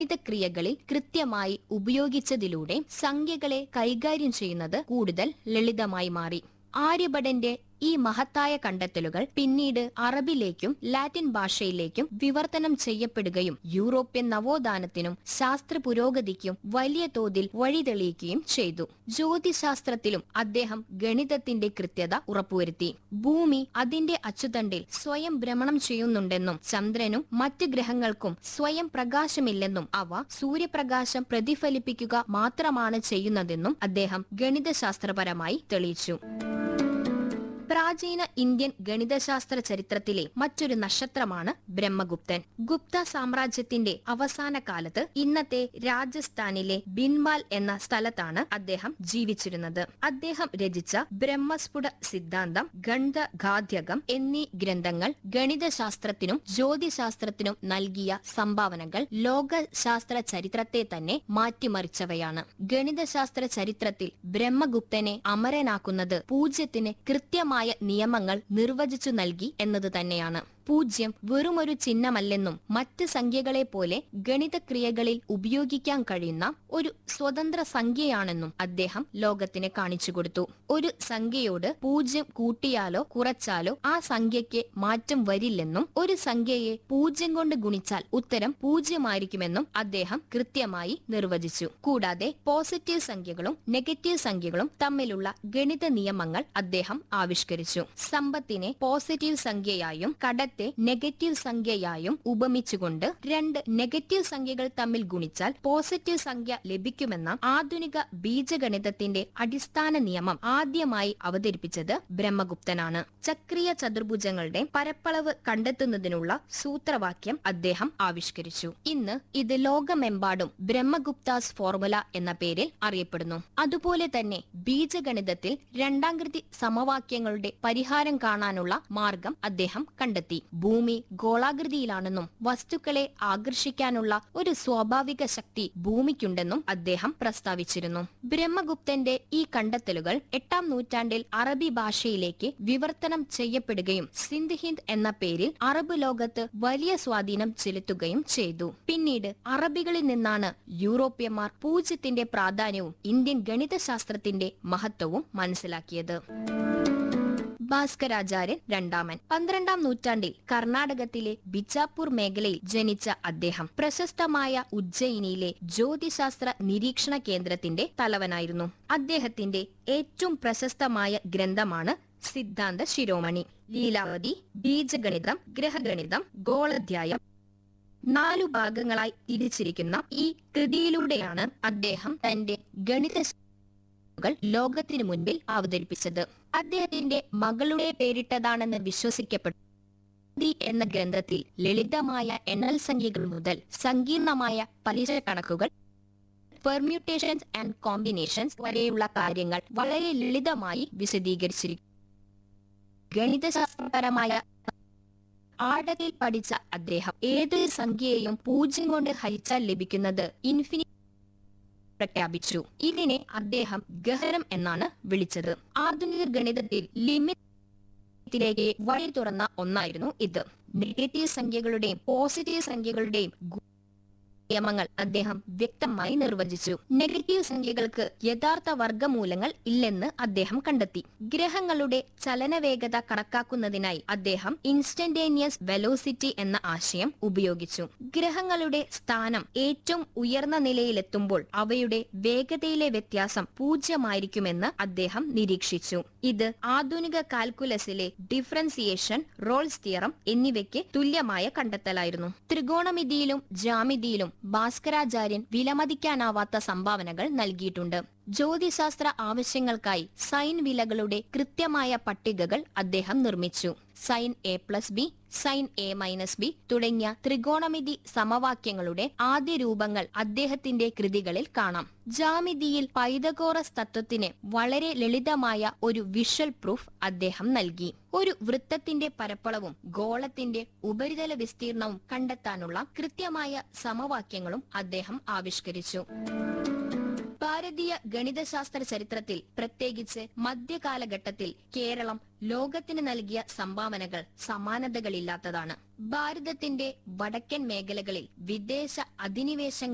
ഗണിതക്രിയകളിൽ കൃത്യമായി ഉപയോഗിച്ചതിലൂടെ സംഖ്യകളെ കൈകാര്യം ചെയ്യുന്നത് കൂടുതൽ ലളിതമായി മാറി ആര്യഭടന്റെ ഈ മഹത്തായ കണ്ടെത്തലുകൾ പിന്നീട് അറബിലേക്കും ലാറ്റിൻ ഭാഷയിലേക്കും വിവർത്തനം ചെയ്യപ്പെടുകയും യൂറോപ്യൻ നവോത്ഥാനത്തിനും ശാസ്ത്ര പുരോഗതിക്കും വലിയ തോതിൽ വഴിതെളിയിക്കുകയും ചെയ്തു ജ്യോതിശാസ്ത്രത്തിലും അദ്ദേഹം ഗണിതത്തിന്റെ കൃത്യത ഉറപ്പുവരുത്തി ഭൂമി അതിന്റെ അച്ചുതണ്ടിൽ സ്വയം ഭ്രമണം ചെയ്യുന്നുണ്ടെന്നും ചന്ദ്രനും മറ്റ് ഗ്രഹങ്ങൾക്കും സ്വയം പ്രകാശമില്ലെന്നും അവ സൂര്യപ്രകാശം പ്രതിഫലിപ്പിക്കുക മാത്രമാണ് ചെയ്യുന്നതെന്നും അദ്ദേഹം ഗണിതശാസ്ത്രപരമായി തെളിയിച്ചു പ്രാചീന ഇന്ത്യൻ ഗണിതശാസ്ത്ര ചരിത്രത്തിലെ മറ്റൊരു നക്ഷത്രമാണ് ബ്രഹ്മഗുപ്തൻ ഗുപ്ത സാമ്രാജ്യത്തിന്റെ അവസാന കാലത്ത് ഇന്നത്തെ രാജസ്ഥാനിലെ ബിൻമാൽ എന്ന സ്ഥലത്താണ് അദ്ദേഹം ജീവിച്ചിരുന്നത് അദ്ദേഹം രചിച്ച ബ്രഹ്മസ്ഫുട സിദ്ധാന്തം ഗണ്ഡഘാധ്യകം എന്നീ ഗ്രന്ഥങ്ങൾ ഗണിതശാസ്ത്രത്തിനും ജ്യോതിശാസ്ത്രത്തിനും നൽകിയ സംഭാവനകൾ ലോകശാസ്ത്ര ചരിത്രത്തെ തന്നെ മാറ്റിമറിച്ചവയാണ് ഗണിതശാസ്ത്ര ചരിത്രത്തിൽ ബ്രഹ്മഗുപ്തനെ അമരനാക്കുന്നത് പൂജ്യത്തിന് കൃത്യമായ നിയമങ്ങൾ നിർവചിച്ചു നൽകി എന്നത് തന്നെയാണ് പൂജ്യം വെറുമൊരു ചിഹ്നമല്ലെന്നും മറ്റ് സംഖ്യകളെ പോലെ ഗണിതക്രിയകളിൽ ഉപയോഗിക്കാൻ കഴിയുന്ന ഒരു സ്വതന്ത്ര സംഖ്യയാണെന്നും അദ്ദേഹം ലോകത്തിന് കാണിച്ചു കൊടുത്തു ഒരു സംഖ്യയോട് പൂജ്യം കൂട്ടിയാലോ കുറച്ചാലോ ആ സംഖ്യയ്ക്ക് മാറ്റം വരില്ലെന്നും ഒരു സംഖ്യയെ പൂജ്യം കൊണ്ട് ഗുണിച്ചാൽ ഉത്തരം പൂജ്യമായിരിക്കുമെന്നും അദ്ദേഹം കൃത്യമായി നിർവചിച്ചു കൂടാതെ പോസിറ്റീവ് സംഖ്യകളും നെഗറ്റീവ് സംഖ്യകളും തമ്മിലുള്ള ഗണിത നിയമങ്ങൾ അദ്ദേഹം ആവിഷ്കരിച്ചു സമ്പത്തിനെ പോസിറ്റീവ് സംഖ്യയായും കടത്തെ നെഗറ്റീവ് സംഖ്യയായും ഉപമിച്ചുകൊണ്ട് രണ്ട് നെഗറ്റീവ് സംഖ്യകൾ തമ്മിൽ ഗുണിച്ചാൽ പോസിറ്റീവ് സംഖ്യ ലഭിക്കുമെന്ന ആധുനിക ബീജഗണിതത്തിന്റെ അടിസ്ഥാന നിയമം ആദ്യമായി അവതരിപ്പിച്ചത് ബ്രഹ്മഗുപ്തനാണ് ചക്രീയ ചതുർഭുജങ്ങളുടെ പരപ്പളവ് കണ്ടെത്തുന്നതിനുള്ള സൂത്രവാക്യം അദ്ദേഹം ആവിഷ്കരിച്ചു ഇന്ന് ഇത് ലോകമെമ്പാടും ബ്രഹ്മഗുപ്താസ് ഫോർമുല എന്ന പേരിൽ അറിയപ്പെടുന്നു അതുപോലെ തന്നെ ബീജഗണിതത്തിൽ രണ്ടാംകൃതി സമവാക്യങ്ങളുടെ പരിഹാരം കാണാനുള്ള മാർഗം അദ്ദേഹം കണ്ടെത്തി ഭൂമി ഗോളാകൃതിയിലാണെന്നും വസ്തുക്കളെ ആകർഷിക്കാനുള്ള ഒരു സ്വാഭാവിക ശക്തി ഭൂമിക്കുണ്ടെന്നും അദ്ദേഹം പ്രസ്താവിച്ചിരുന്നു ബ്രഹ്മഗുപ്തന്റെ ഈ കണ്ടെത്തലുകൾ എട്ടാം നൂറ്റാണ്ടിൽ അറബി ഭാഷയിലേക്ക് വിവർത്തനം ചെയ്യപ്പെടുകയും സിന്ധ് ഹിന്ദ് എന്ന പേരിൽ അറബ് ലോകത്ത് വലിയ സ്വാധീനം ചെലുത്തുകയും ചെയ്തു പിന്നീട് അറബികളിൽ നിന്നാണ് യൂറോപ്യന്മാർ പൂജ്യത്തിന്റെ പ്രാധാന്യവും ഇന്ത്യൻ ഗണിതശാസ്ത്രത്തിന്റെ മഹത്വവും മനസ്സിലാക്കിയത് ഭാസ്കരാചാര്യൻ രണ്ടാമൻ പന്ത്രണ്ടാം നൂറ്റാണ്ടിൽ കർണാടകത്തിലെ ബിജാപൂർ മേഖലയിൽ ജനിച്ച അദ്ദേഹം പ്രശസ്തമായ ഉജ്ജയിനിയിലെ ജ്യോതിശാസ്ത്ര നിരീക്ഷണ കേന്ദ്രത്തിന്റെ തലവനായിരുന്നു അദ്ദേഹത്തിന്റെ ഏറ്റവും പ്രശസ്തമായ ഗ്രന്ഥമാണ് സിദ്ധാന്ത ശിരോമണി ലീലാവതി ബീജഗണിതം ഗ്രഹഗണിതം ഗോളധ്യായം നാലു ഭാഗങ്ങളായി തിരിച്ചിരിക്കുന്ന ഈ കൃതിയിലൂടെയാണ് അദ്ദേഹം തന്റെ ഗണിത കൾ ലോകത്തിനു മുൻപിൽ അവതരിപ്പിച്ചത് അദ്ദേഹത്തിന്റെ മകളുടെ പേരിട്ടതാണെന്ന് വിശ്വസിക്കപ്പെട്ടു ദി എന്ന ഗ്രന്ഥത്തിൽ ലളിതമായ എണ്ണൽ സംഖ്യകൾ മുതൽ സങ്കീർണമായ പലിശ കണക്കുകൾ പെർമ്യൂട്ടേഷൻസ് ആൻഡ് കോമ്പിനേഷൻസ് വരെയുള്ള കാര്യങ്ങൾ വളരെ ലളിതമായി വിശദീകരിച്ചിരിക്കുന്നു ഗണിതശാസ്ത്രപരമായ ആഴത്തിൽ പഠിച്ച അദ്ദേഹം ഏതൊരു സംഖ്യയെയും പൂജ്യം കൊണ്ട് ഹരിച്ചാൽ ലഭിക്കുന്നത് ഇൻഫിനി പ്രഖ്യാപിച്ചു ഇതിനെ അദ്ദേഹം ഗഹനം എന്നാണ് വിളിച്ചത് ആധുനിക ഗണിതത്തിൽ ലിമിറ്റിലേക്ക് വഴി തുറന്ന ഒന്നായിരുന്നു ഇത് നെഗറ്റീവ് സംഖ്യകളുടെയും പോസിറ്റീവ് സംഖ്യകളുടെയും ഗു- നിയമങ്ങൾ അദ്ദേഹം വ്യക്തമായി നിർവചിച്ചു നെഗറ്റീവ് സംഖ്യകൾക്ക് യഥാർത്ഥ വർഗമൂലങ്ങൾ ഇല്ലെന്ന് അദ്ദേഹം കണ്ടെത്തി ഗ്രഹങ്ങളുടെ ചലനവേഗത കണക്കാക്കുന്നതിനായി അദ്ദേഹം ഇൻസ്റ്റന്റേനിയസ് വെലോസിറ്റി എന്ന ആശയം ഉപയോഗിച്ചു ഗ്രഹങ്ങളുടെ സ്ഥാനം ഏറ്റവും ഉയർന്ന നിലയിലെത്തുമ്പോൾ അവയുടെ വേഗതയിലെ വ്യത്യാസം പൂജ്യമായിരിക്കുമെന്ന് അദ്ദേഹം നിരീക്ഷിച്ചു ഇത് ആധുനിക കാൽക്കുലസിലെ ഡിഫറൻസിയേഷൻ റോൾസ് തിയറം എന്നിവയ്ക്ക് തുല്യമായ കണ്ടെത്തലായിരുന്നു ത്രികോണമിതിയിലും ജാമിതിയിലും ഭാസ്കരാചാര്യൻ വിലമതിക്കാനാവാത്ത സംഭാവനകൾ നൽകിയിട്ടുണ്ട് ജ്യോതിശാസ്ത്ര ആവശ്യങ്ങൾക്കായി സൈൻ വിലകളുടെ കൃത്യമായ പട്ടികകൾ അദ്ദേഹം നിർമ്മിച്ചു sine A plus B sine A minus B തുടങ്ങിയ ത്രികോണമിതി സമവാക്യങ്ങളുടെ ആദ്യ രൂപങ്ങൾ അദ്ദേഹത്തിന്റെ കൃതികളിൽ കാണാം ജാമിതിയിൽ പൈതഗോറസ് തത്വത്തിന് വളരെ ലളിതമായ ഒരു വിഷ്വൽ പ്രൂഫ് അദ്ദേഹം നൽകി ഒരു വൃത്തത്തിന്റെ പരപ്പളവും ഗോളത്തിന്റെ ഉപരിതല വിസ്തീർണവും കണ്ടെത്താനുള്ള കൃത്യമായ സമവാക്യങ്ങളും അദ്ദേഹം ആവിഷ്കരിച്ചു ഭാരതീയ ഗണിതശാസ്ത്ര ചരിത്രത്തിൽ പ്രത്യേകിച്ച് മധ്യകാലഘട്ടത്തിൽ കേരളം ലോകത്തിന് നൽകിയ സംഭാവനകൾ സമാനതകളില്ലാത്തതാണ് ഭാരതത്തിന്റെ വടക്കൻ മേഖലകളിൽ വിദേശ അധിനിവേശങ്ങൾ